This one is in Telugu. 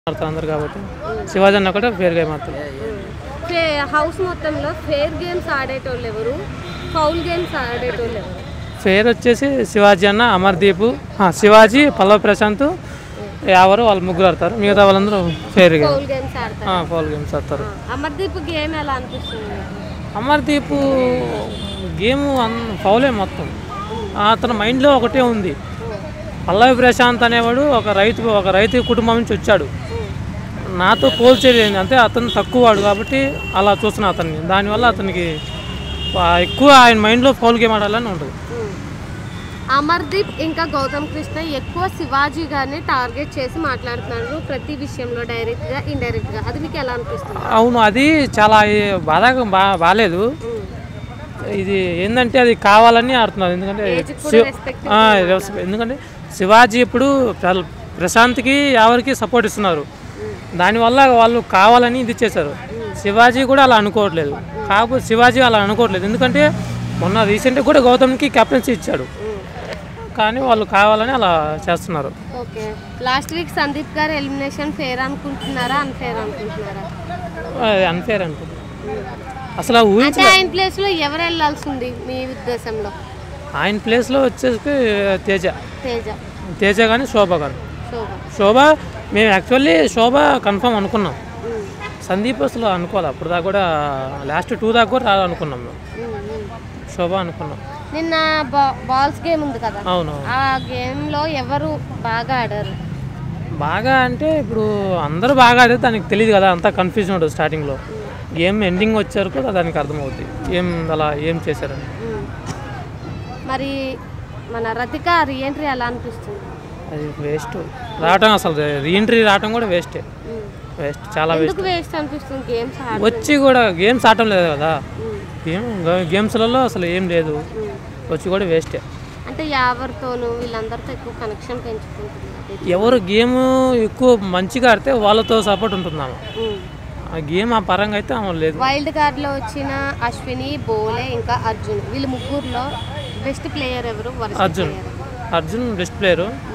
ఆడతారు అందరు కాబట్టి శివాజీ అన్న ఒకటే ఫేర్ గేమ్ ఆడతారు ఫే హౌస్ మొత్తంలో ఫేర్ గేమ్స్ ఆడేటోళ్ళు ఎవరు ఫౌల్ గేమ్స్ ఆడేటోళ్ళు ఎవరు ఫేర్ వచ్చేసి శివాజీ అన్న అమర్దీప్ ఆ, శివాజీ పల్లవ ప్రశాంత్ ఎవరు వాళ్ళు ముగ్గురు ఆడతారు మిగతా వాళ్ళందరూ ఫేర్ గేమ్ ఫౌల్ గేమ్స్ ఆడతారు ఫౌల్ గేమ్స్ ఆడతారు అమర్దీప్ గేమ్ ఎలా అనిపిస్తుంది మీకు? అమర్దీప్ గేమ్ అన్ ఫౌలే మొత్తం అతని మైండ్లో ఒకటే ఉంది పల్లవి ప్రశాంత్ అనేవాడు ఒక రైతు ఒక రైతు కుటుంబం నుంచి వచ్చాడు నాతో పోల్చేది ఏంటి అంటే అతను తక్కువ వాడు కాబట్టి అలా చూస్తున్నా అతన్ని దానివల్ల అతనికి ఆ, ఎక్కువ ఆయన మైండ్లో ఫౌల్ గేమ్ ఆడాలని ఉంటుంది ఉమ్. అమర్దీప్ ఇంకా గౌతమ్ కృష్ణ ఎక్కువ శివాజీ గారిని టార్గెట్ చేసి మాట్లాడుతున్నారు ప్రతి విషయంలో డైరెక్ట్ గా ఇండైరెక్ట్ గా అది మీకు ఎలా అనిపిస్తుంది అవును అది చాలా బాధ బా బాగాలేదు ఉమ్. ఇది ఏంటంటే అది కావాలని ఆడుతున్నారు ఎందుకంటే ఏజ్కి కూడా శివ- respect ఆ, రెస్పెక్ట్. ఎందుకంటే శివాజీ ఇప్పుడు ప్ర- ప్రశాంత్కి ఎవరికి సపోర్ట్ ఇస్తున్నారు దానివల్ల వాళ్ళు కావాలని ఇది చేశారు శివాజీ కూడా అలా అనుకోవట్లేదు కాకపోతే శివాజీ అలా అనుకోవట్లేదు ఎందుకంటే మొన్న రీసెంట్గా కూడా గౌతమ్కి కెప్టెన్సీ ఇచ్చాడు ఉమ్. కానీ వాళ్ళు కావాలని అలా చేస్తున్నారు ఓకే లాస్ట్ వీక్ సందీప్ గారు ఎలిమినేషన్ ఫేర్ అనుకుంటున్నారా అన్ఫేర్ అనుకుంటున్నారా అన్ఫేర్ అనుకుంటున్నాను అసలు ఆ ఊహించ అంటే ఆయన ప్లేస్ లో ఎవరు వెళ్ళాల్సి ఉంది మీ ఉద్దేశంలో ఆయన ప్లేస్లో వచ్చేసి తేజ తేజ తేజ కానీ శోభ కానీ శోభ శోభ మేము యాక్చువల్లీ శోభ కన్ఫర్మ్ అనుకున్నాం ఉమ్. సందీప్ అసలు అనుకోవాలి అప్పుడు దాకా కూడా లాస్ట్ టూ దాకా కూడా రాదనుకున్నాం మేము ఉమ్, ఉమ్. శోభ అనుకున్నాం నిన్న బా- బాల్స్ గేమ్ ఉంది కదా అవును ఆ గేమ్ లో ఎవరు బాగా ఆడారు బాగా అంటే ఇప్పుడు అందరూ బాగా ఆడితే దానికి తెలియదు కదా అంతా కన్ఫ్యూజన్ ఉంటుంది స్టార్టింగ్లో గేమ్ ఎండింగ్ వచ్చారు కూడా దానికి అర్థమవుద్ది ఏం అలా ఏం చేశారని ఉమ్. మరి మన రతిక రీఎంట్రీ ఎలా అనిపిస్తుంది అది వేస్ట్ రావటం అసలు రీఎంట్రీ రావటం కూడా వేస్టే ఉమ్. వేస్ట్ చాలా వేస్ట్ ఎందుకు వేస్ట్ అనిపిస్తుంది గేమ్స్ ఆడ వచ్చి కూడా గేమ్స్ ఆడటం లేదు కదా ఉమ్. గేమ్ గేమ్స్లలో అసలు ఏం లేదు ఉమ్. వచ్చి కూడా వేస్టే అంటే యావరితోనూ వీళ్ళందరితో ఎక్కువ కనెక్షన్ పెంచుకుంటున్నారు ఎవరు గేమ్ ఎక్కువ మంచిగా ఆడితే వాళ్ళతో సపోర్ట్ ఉంటున్నాము ఆ గేమ్ ఆ పరంగా అయితే ఆమె లేదు వైల్డ్ కార్డ్ లో వచ్చిన అశ్విని బోలే ఇంకా అర్జున్ వీళ్ళు ముగ్గురులో బెస్ట్ ప్లేయర్ ఎవరు వరస్ట్ అర్జున్ player ఎవరు? అర్జున్ బెస్ట్ ప్లేయరు ఉమ్.